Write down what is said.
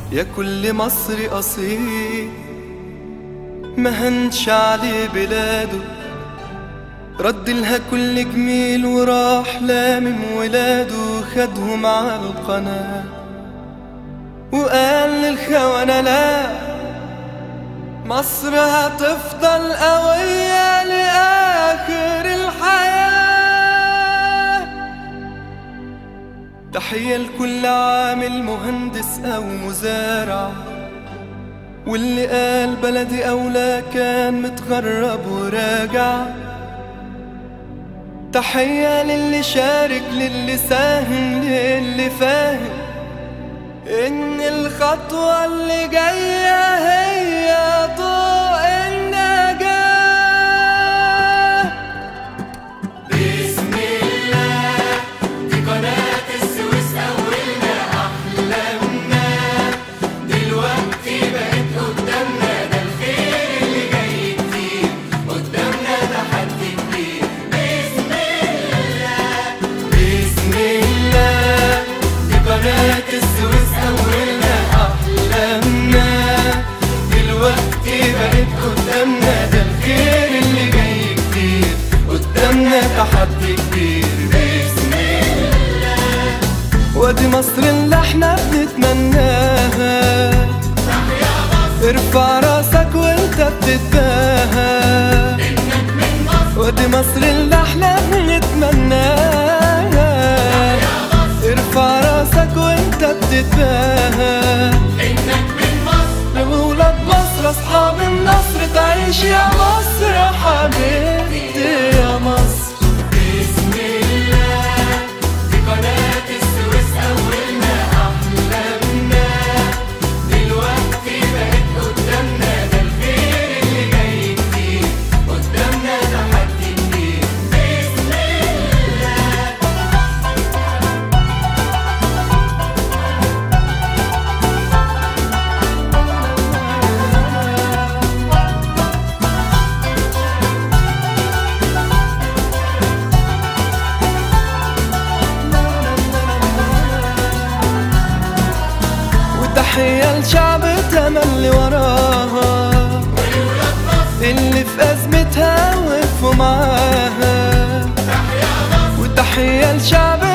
يا كل مصري أصيل ما هنش عليه بلاده رد لها كل جميل وراح لامم ولاده خدهم على القناة وقال للخونة لا مصر هتفضل قوية لآخر الحياة تحية لكل عامل مهندس أو مزارع واللي قال بلدي أولى كان متغرب وراجع تحية للي شارك للي ساهم للي فاهم إن الخطوة اللي جاية هي ضوء النجاة بسم الله دي قناة السويس أولنا أحلامنا دلوقتي بقت قدامنا ده الخير اللي جاي كتير قدامنا تحدي كبير بسم الله بسم الله دي قناة السويس أولنا أحلامنا دلوقتي بقت قدامنا ده الخير اللي جاي كتير قدامنا تحدي كبير بسم الله وادي مصر اللي احنا بنتمناها ارفع راسك وانت بتتباهى وادي مصر اللي احنا بنتمناها ارفع راسك وانت بتتباهى إنك من مصر لولاد مصر اصحاب النصر تعيش يا مصر يا حبيبتي يا مصر بسم الله دي قناة السويس أولنا أحلامنا دلوقتي بقت قدامنا ده الخير اللي جاي كتير قدامنا تحدي كبير بسم الله وتحية لشعب تملي وراها ولولاد مصر اللي في أزمتها وقفوا معاها تحيا مصر وتحية لشعب